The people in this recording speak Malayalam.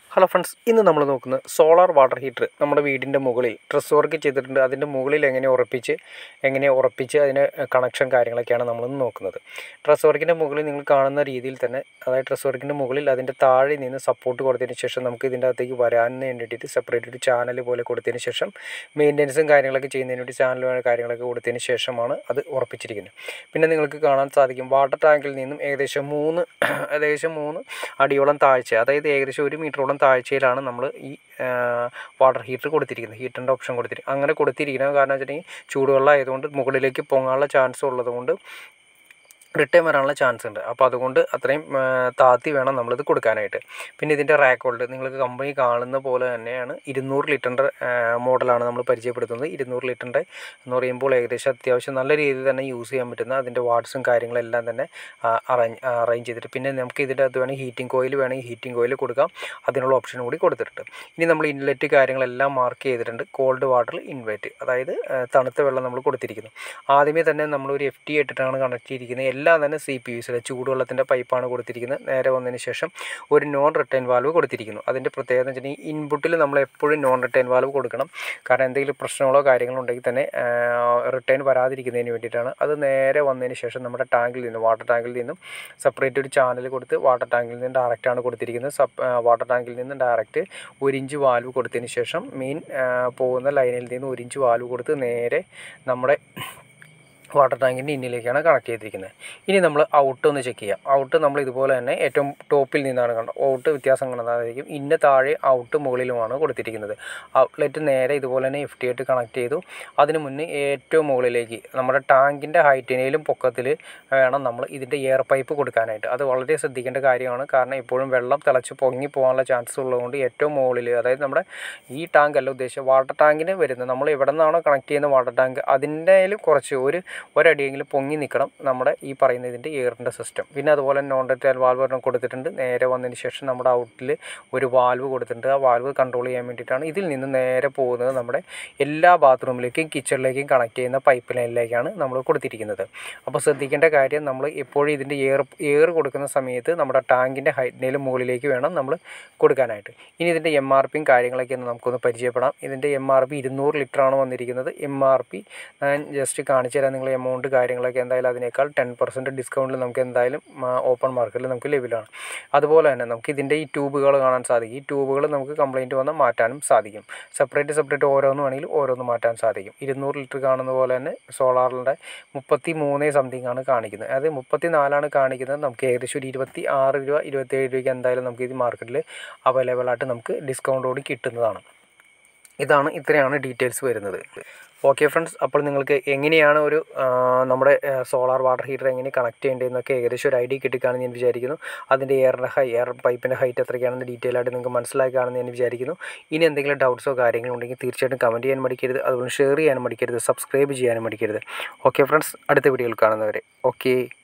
ഹലോ ഫ്രണ്ട്സ് ഇന്ന് നമ്മൾ നോക്കുന്നത് സോളാർ വാട്ടർ ഹീറ്റർ നമ്മുടെ വീടിൻ്റെ മുകളിൽ ഡ്രസ് വർക്ക് ചെയ്തിട്ടുണ്ട് അതിൻ്റെ മുകളിൽ എങ്ങനെ ഉറപ്പിച്ച് എങ്ങനെ ഉറപ്പിച്ച് അതിന് കണക്ഷൻ കാര്യങ്ങളൊക്കെയാണ് നമ്മളിന്ന് നോക്കുന്നത് ഡ്രസ് വർക്കിൻ്റെ മുകളിൽ നിങ്ങൾ കാണുന്ന രീതിയിൽ തന്നെ അതായത് ഡ്രസ് വർക്കിൻ്റെ മുകളിൽ അതിൻ്റെ താഴെ നിന്ന് സപ്പോർട്ട് കൊടുത്തതിന് ശേഷം നമുക്ക് ഇതിൻ്റെ അകത്തേക്ക് വരാൻ വേണ്ടിയിട്ട് സെപ്പറേറ്റ് ഒരു ചാനൽ പോലെ കൊടുത്തതിന് ശേഷം മെയിൻ്റെനൻസും കാര്യങ്ങളൊക്കെ ചെയ്യുന്നതിന് വേണ്ടി ചാനൽ കാര്യങ്ങളൊക്കെ കൊടുത്തതിന് ശേഷമാണ് അത് ഉറപ്പിച്ചിരിക്കുന്നത് പിന്നെ നിങ്ങൾക്ക് കാണാൻ സാധിക്കും വാട്ടർ ടാങ്കിൽ നിന്നും ഏകദേശം മൂന്ന് ഏകദേശം മൂന്ന് അടിയോളം താഴ്ച അതായത് ഏകദേശം ഒരു മീറ്ററോളം താഴ്ചയിലാണ് നമ്മൾ ഈ വാട്ടർ ഹീറ്റർ കൊടുത്തിരിക്കുന്നത് ഹീറ്ററിൻ്റെ ഓപ്ഷൻ കൊടുത്തിരിക്കുന്നത് അങ്ങനെ കൊടുത്തിരിക്കുന്നത് കാരണം വെച്ചിട്ടുണ്ടെങ്കിൽ ചൂടുവെള്ളം ആയതുകൊണ്ട് മുകളിലേക്ക് പൊങ്ങാനുള്ള ചാൻസ് ഉള്ളതുകൊണ്ട് റിട്ടേൺ വരാനുള്ള ചാൻസ് ഉണ്ട് അപ്പോൾ അതുകൊണ്ട് അത്രയും താത്തി വേണം നമ്മളിത് കൊടുക്കാനായിട്ട് പിന്നെ ഇതിൻ്റെ റാക്ക് ഹോൾഡ് നിങ്ങൾക്ക് കമ്പനി കാണുന്ന പോലെ തന്നെയാണ് ഇരുന്നൂറ് ലിറ്ററിൻ്റെ മോഡലാണ് നമ്മൾ പരിചയപ്പെടുത്തുന്നത് ഇരുന്നൂറ് ലിറ്ററിൻ്റെ എന്ന് പറയുമ്പോൾ ഏകദേശം അത്യാവശ്യം നല്ല രീതിയിൽ തന്നെ യൂസ് ചെയ്യാൻ പറ്റുന്ന അതിൻ്റെ വാട്ട്സും കാര്യങ്ങളെല്ലാം തന്നെ അറേഞ്ച് അറേഞ്ച് ചെയ്തിട്ട് പിന്നെ നമുക്ക് ഇതിൻ്റെ അകത്ത് വേണമെങ്കിൽ ഹീറ്റിംഗ് കോയിൽ വേണമെങ്കിൽ ഹീറ്റിംഗ് കോയിൽ കൊടുക്കാം അതിനുള്ള ഓപ്ഷൻ കൂടി കൊടുത്തിട്ടുണ്ട് ഇനി നമ്മൾ ഇൻലെറ്റ് കാര്യങ്ങളെല്ലാം മാർക്ക് ചെയ്തിട്ടുണ്ട് കോൾഡ് വാട്ടർ ഇൻവെറ്റ് അതായത് തണുത്ത വെള്ളം നമ്മൾ കൊടുത്തിരിക്കുന്നു ആദ്യമേ തന്നെ നമ്മൾ ഒരു എഫ് ടി ഇട്ടിട്ടാണ് കണക്ട് ചെയ്തിരിക്കുന്നത് എല്ലാം തന്നെ സി പി യുസിലെ ചൂടുവെള്ളത്തിൻ്റെ പൈപ്പാണ് കൊടുത്തിരിക്കുന്നത് നേരെ വന്നതിന് ശേഷം ഒരു നോൺ റിട്ടേൺ വാൽവ് കൊടുത്തിരിക്കുന്നു അതിൻ്റെ പ്രത്യേകത എന്ന് വെച്ചിട്ടുണ്ടെങ്കിൽ ഇൻപുട്ടിൽ നമ്മൾ എപ്പോഴും നോൺ റിട്ടേൺ വാൽവ് കൊടുക്കണം കാരണം എന്തെങ്കിലും പ്രശ്നങ്ങളോ കാര്യങ്ങളോ ഉണ്ടെങ്കിൽ തന്നെ റിട്ടേൺ വരാതിരിക്കുന്നതിന് വേണ്ടിയിട്ടാണ് അത് നേരെ വന്നതിന് ശേഷം നമ്മുടെ ടാങ്കിൽ നിന്ന് വാട്ടർ ടാങ്കിൽ നിന്നും സെപ്പറേറ്റ് ഒരു ചാനൽ കൊടുത്ത് വാട്ടർ ടാങ്കിൽ നിന്ന് ഡയറക്റ്റാണ് കൊടുത്തിരിക്കുന്നത് സപ്പ് വാട്ടർ ടാങ്കിൽ നിന്ന് ഡയറക്റ്റ് ഒരു ഇഞ്ച് വാൽവ് കൊടുത്തതിന് ശേഷം മെയിൻ പോകുന്ന ലൈനിൽ നിന്ന് ഒരു ഇഞ്ച് വാൽവ് കൊടുത്ത് നേരെ നമ്മുടെ വാട്ടർ ടാങ്കിൻ്റെ ഇന്നിലേക്കാണ് കണക്ട് ചെയ്തിരിക്കുന്നത് ഇനി നമ്മൾ ഔട്ട് ഒന്ന് ചെക്ക് ചെയ്യാം ഔട്ട് നമ്മൾ ഇതുപോലെ തന്നെ ഏറ്റവും ടോപ്പിൽ നിന്നാണ് കണ്ടത് ഔട്ട് വ്യത്യാസം കാണുന്നതായിരിക്കും ഇന്ന താഴെ ഔട്ട് മുകളിലുമാണ് കൊടുത്തിരിക്കുന്നത് ഔട്ട്ലെറ്റ് നേരെ ഇതുപോലെ തന്നെ എഫ് ടി ആയിട്ട് കണക്ട് ചെയ്തു അതിന് മുന്നേ ഏറ്റവും മുകളിലേക്ക് നമ്മുടെ ടാങ്കിൻ്റെ ഹൈറ്റിനേലും പൊക്കത്തിൽ വേണം നമ്മൾ ഇതിൻ്റെ എയർ പൈപ്പ് കൊടുക്കാനായിട്ട് അത് വളരെ ശ്രദ്ധിക്കേണ്ട കാര്യമാണ് കാരണം എപ്പോഴും വെള്ളം തിളച്ച് പൊങ്ങി പോകാനുള്ള ചാൻസസ് ഉള്ളതുകൊണ്ട് ഏറ്റവും മുകളിൽ അതായത് നമ്മുടെ ഈ ടാങ്ക് അല്ല ഉദ്ദേശിച്ച വാട്ടർ ടാങ്കിന് വരുന്നത് നമ്മൾ എവിടെ നിന്നാണോ കണക്ട് ചെയ്യുന്ന വാട്ടർ ടാങ്ക് അതിൻ്റെ കുറച്ച് ഒരു ഒരടിയെങ്കിലും പൊങ്ങി നിൽക്കണം നമ്മുടെ ഈ പറയുന്ന ഇതിൻ്റെ എയറിൻ്റെ സിസ്റ്റം പിന്നെ അതുപോലെ നോൺ ഡെറ്റാൽ വാൽവ് ഒരെണ്ണം കൊടുത്തിട്ടുണ്ട് നേരെ വന്നതിന് ശേഷം നമ്മുടെ ഔട്ടിൽ ഒരു വാൽവ് കൊടുത്തിട്ടുണ്ട് ആ വാൽവ് കൺട്രോൾ ചെയ്യാൻ വേണ്ടിയിട്ടാണ് ഇതിൽ നിന്ന് നേരെ പോകുന്നത് നമ്മുടെ എല്ലാ ബാത്റൂമിലേക്കും കിച്ചണിലേക്കും കണക്ട് ചെയ്യുന്ന പൈപ്പ് ലൈനിലേക്കാണ് നമ്മൾ കൊടുത്തിരിക്കുന്നത് അപ്പോൾ ശ്രദ്ധിക്കേണ്ട കാര്യം നമ്മൾ എപ്പോഴും ഇതിൻ്റെ എയർ എയർ കൊടുക്കുന്ന സമയത്ത് നമ്മുടെ ടാങ്കിൻ്റെ ഹൈറ്റിനേലും മുകളിലേക്ക് വേണം നമ്മൾ കൊടുക്കാനായിട്ട് ഇനി ഇതിൻ്റെ എം ആർ പിയും കാര്യങ്ങളൊക്കെ ഒന്ന് നമുക്കൊന്ന് പരിചയപ്പെടാം ഇതിൻ്റെ എം ആർ പി ഇരുന്നൂറ് ലിറ്ററാണ് വന്നിരിക്കുന്നത് എം ആർ പി ഞാൻ ജസ്റ്റ് കാണിച്ചു തരാം നിങ്ങൾ എമൗണ്ട് കാര്യങ്ങളൊക്കെ എന്തായാലും അതിനേക്കാൾ ടെൻ പെർസെൻറ്റ് ഡിസ്കൗണ്ടിൽ നമുക്ക് എന്തായാലും ഓപ്പൺ മാർക്കറ്റിൽ നമുക്ക് ലഭ്യമാണ് അതുപോലെ തന്നെ നമുക്ക് ഇതിൻ്റെ ഈ ട്യൂബുകൾ കാണാൻ സാധിക്കും ഈ ട്യൂബുകൾ നമുക്ക് കംപ്ലയിൻറ്റ് വന്നാൽ മാറ്റാനും സാധിക്കും സെപ്പറേറ്റ് സെപ്പറേറ്റ് ഓരോന്ന് വേണമെങ്കിൽ ഓരോന്ന് മാറ്റാൻ സാധിക്കും ഇരുന്നൂറ് ലിറ്റർ കാണുന്ന പോലെ തന്നെ സോളാറിൻ്റെ മുപ്പത്തി മൂന്ന് സംതിങ് ആണ് കാണിക്കുന്നത് അതായത് മുപ്പത്തി നാലാണ് കാണിക്കുന്നത് നമുക്ക് ഏകദേശം ഒരു ഇരുപത്തി ആറ് രൂപ ഇരുപത്തേഴ് രൂപയ്ക്ക് എന്തായാലും നമുക്ക് ഇത് മാർക്കറ്റിൽ അവൈലബിൾ ആയിട്ട് നമുക്ക് ഡിസ്കൗണ്ടോട് കിട്ടുന്നതാണ് ഇതാണ് ഇത്രയാണ് ഡീറ്റെയിൽസ് വരുന്നത് ഓക്കെ ഫ്രണ്ട്സ് അപ്പോൾ നിങ്ങൾക്ക് എങ്ങനെയാണ് ഒരു നമ്മുടെ സോളാർ വാട്ടർ ഹീറ്റർ എങ്ങനെ കണക്ട് ചെയ്യേണ്ടതെന്നൊക്കെ ഏകദേശം ഒരു ഐഡിയ കിട്ടിക്കാണെന്ന് ഞാൻ വിചാരിക്കുന്നു അതിൻ്റെ എയറിൻ്റെ ഹൈ എയർ പൈപ്പിൻ്റെ ഹൈറ്റ് എത്രയ്ക്കാണെന്ന് ഡീറ്റെയിൽ ആയിട്ട് നിങ്ങൾക്ക് മനസ്സിലാക്കുകയാണെന്ന് ഞാൻ വിചാരിക്കുന്നു ഇനി എന്തെങ്കിലും ഡൗട്ട്സോ കാര്യങ്ങളോ ഉണ്ടെങ്കിൽ തീർച്ചയായിട്ടും കമൻറ്റ് ചെയ്യാൻ മടിക്കരുത് അതുപോലെ ഷെയർ ചെയ്യാനും മടിക്കരുത് സബ്സ്ക്രൈബ് ചെയ്യാനും മടിക്കരുത് ഓക്കെ ഫ്രണ്ട്സ് അടുത്ത വീഡിയോയിൽ കാണുന്നവരെ ഓക്കെ